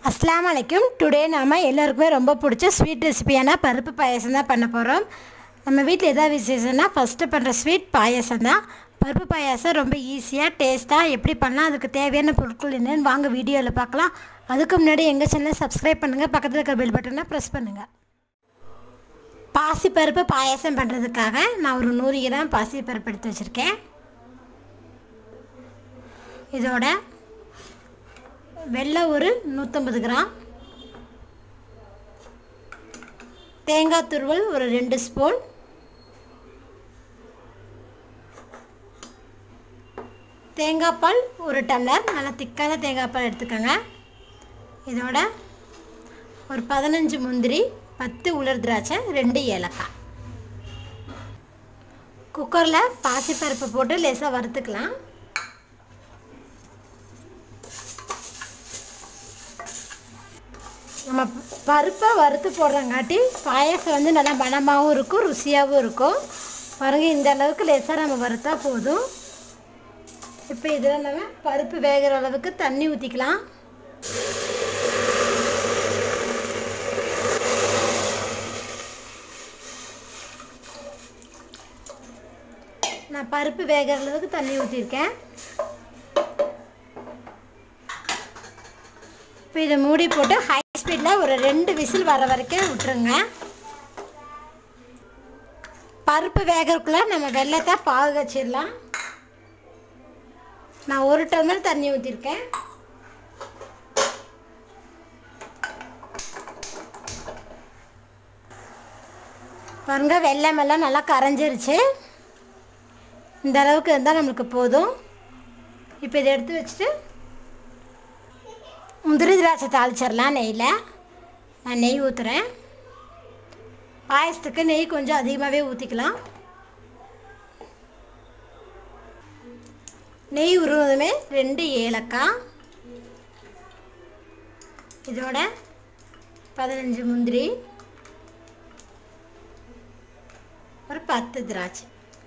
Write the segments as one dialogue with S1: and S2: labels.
S1: அஸ்லாம் வலைக்கும் டுடே நாம் எல்லாருக்குமே ரொம்ப பிடிச்ச ஸ்வீட் ரெசிபியான பருப்பு பாயாசம் தான் பண்ண போகிறோம் நம்ம வீட்டில் எதாவது விசேஷம்னா ஃபஸ்ட்டு பண்ணுற ஸ்வீட் பாயாசம் தான் பருப்பு பாயாசம் ரொம்ப ஈஸியாக டேஸ்ட்டாக எப்படி பண்ணலாம் அதுக்கு தேவையான பொருட்கள் என்னென்னு வாங்க வீடியோவில் பார்க்கலாம் அதுக்கு முன்னாடி எங்கள் சேனலை சப்ஸ்கிரைப் பண்ணுங்கள் பக்கத்தில் இருக்கிற பெல் பட்டனை ப்ரெஸ் பண்ணுங்கள் பாசிப்பருப்பு பாயாசம் பண்ணுறதுக்காக நான் ஒரு நூறு கிராம் பாசிப்பருப்பு எடுத்து வச்சுருக்கேன் இதோட வெள்ளை ஒரு நூற்றம்பது கிராம் தேங்காய் துருவல் ஒரு ரெண்டு ஸ்பூன் தேங்காய் பால் ஒரு டம்ளர் நல்லா திக்கான தேங்காய் பால் எடுத்துக்கோங்க இதோட ஒரு பதினஞ்சு முந்திரி பத்து உலர் திராட்சை ரெண்டு ஏலக்காய் குக்கரில் பாசிப்பருப்பு போட்டு லேசாக வறுத்துக்கலாம் நம்ம பருப்பை வறுத்து போடுறங்காட்டி பாயாசம் வந்து நல்லா மணமாகவும் இருக்கும் ருசியாகவும் இருக்கும் பாருங்கள் இந்த அளவுக்கு லேசாக நம்ம வறுத்தா போதும் இப்போ இதில் நம்ம பருப்பு வேகிற அளவுக்கு தண்ணி ஊற்றிக்கலாம் நான் பருப்பு வேகிற அளவுக்கு தண்ணி ஊற்றிருக்கேன் இப்போ இதை மூடி போட்டு ஹை ஸ்பீடில் ஒரு ரெண்டு விசில் வர வரைக்கும் விட்டுருங்க பருப்பு வேகிறதுக்குள்ளே நம்ம வெள்ளத்தை பாகு வச்சிடலாம் நான் ஒரு டம்ளர் தண்ணி ஊற்றிருக்கேன் பாருங்க வெள்ளம் எல்லாம் நல்லா கரைஞ்சிருச்சு இந்த அளவுக்கு இருந்தால் நம்மளுக்கு போதும் இப்போ இதை எடுத்து வச்சுட்டு முந்திரி திராட்சை தாளிச்சிடலாம் நெய்யில் நான் நெய் ஊற்றுறேன் பாயசத்துக்கு நெய் கொஞ்சம் அதிகமாகவே ஊற்றிக்கலாம் நெய் உருவதுமே ரெண்டு ஏலக்காய் இதோட பதினஞ்சு முந்திரி ஒரு பத்து திராட்சை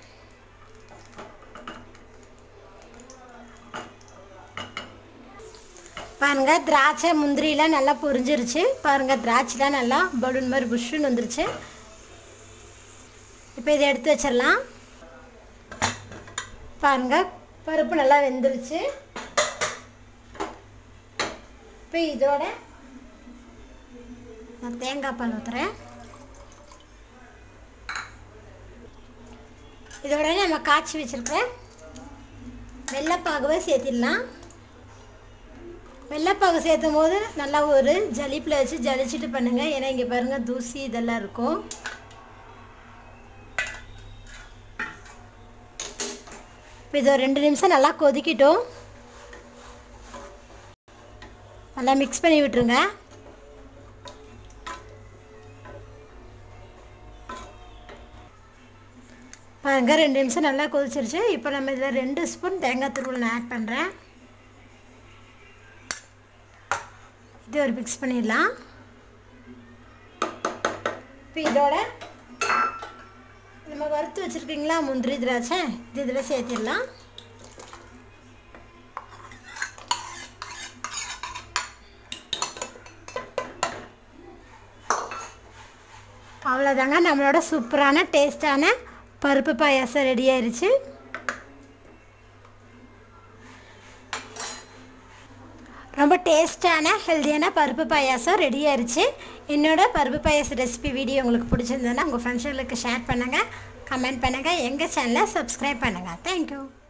S1: பாருங்கள் திராட்சை முந்திரிலாம் நல்லா பொரிஞ்சிருச்சு பாருங்கள் திராட்சைலாம் நல்லா பலூன் மாதிரி புஷ்ஷுன்னு வந்துருச்சு இப்போ இதை எடுத்து வச்சிடலாம் பாருங்கள் பருப்பு நல்லா வெந்துருச்சு இப்போ இதோட நான் தேங்காய் பால் ஊற்றுறேன் இதோட நம்ம காய்ச்சி வச்சுருக்க வெள்ளைப்பாகவே சேர்த்திடலாம் வெள்ளைப்பாகு சேர்த்தும் போது நல்லா ஒரு ஜலிப்பில் வச்சு ஜலிச்சுட்டு பண்ணுங்கள் ஏன்னா இங்கே பாருங்கள் தூசி இதெல்லாம் இருக்கும் இப்போ இது ஒரு ரெண்டு நிமிஷம் நல்லா கொதிக்கிட்டோம் நல்லா மிக்ஸ் பண்ணி விட்டுருங்க பாருங்க ரெண்டு நிமிஷம் நல்லா கொதிச்சிருச்சு இப்போ நம்ம இதில் ரெண்டு ஸ்பூன் தேங்காய் துருவல் நான் ஆட் பண்ணுறேன் இது ஒரு மிக்ஸ் பண்ணிடலாம் இப்போ இதோட நம்ம வறுத்து வச்சுருக்கீங்களா முந்திரி திராட்சை இது இதில் சேர்த்திடலாம் அவ்வளோதாங்க நம்மளோட சூப்பரான டேஸ்டான பருப்பு பாயாசம் ரெடி ஆயிடுச்சு ரொம்ப டேஸ்டான ஹெல்த்தியான பருப்பு பாயாசம் ரெடி ஆயிடுச்சு என்னோட பருப்பு பாயாசம் ரெசிபி வீடியோ உங்களுக்கு பிடிச்சிருந்ததுன்னா உங்கள் ஃப்ரெண்ட்ஸுகளுக்கு ஷேர் பண்ணுங்கள் கமெண்ட் பண்ணுங்கள் எங்கள் சேனலை சப்ஸ்கிரைப் பண்ணுங்கள் தேங்க்யூ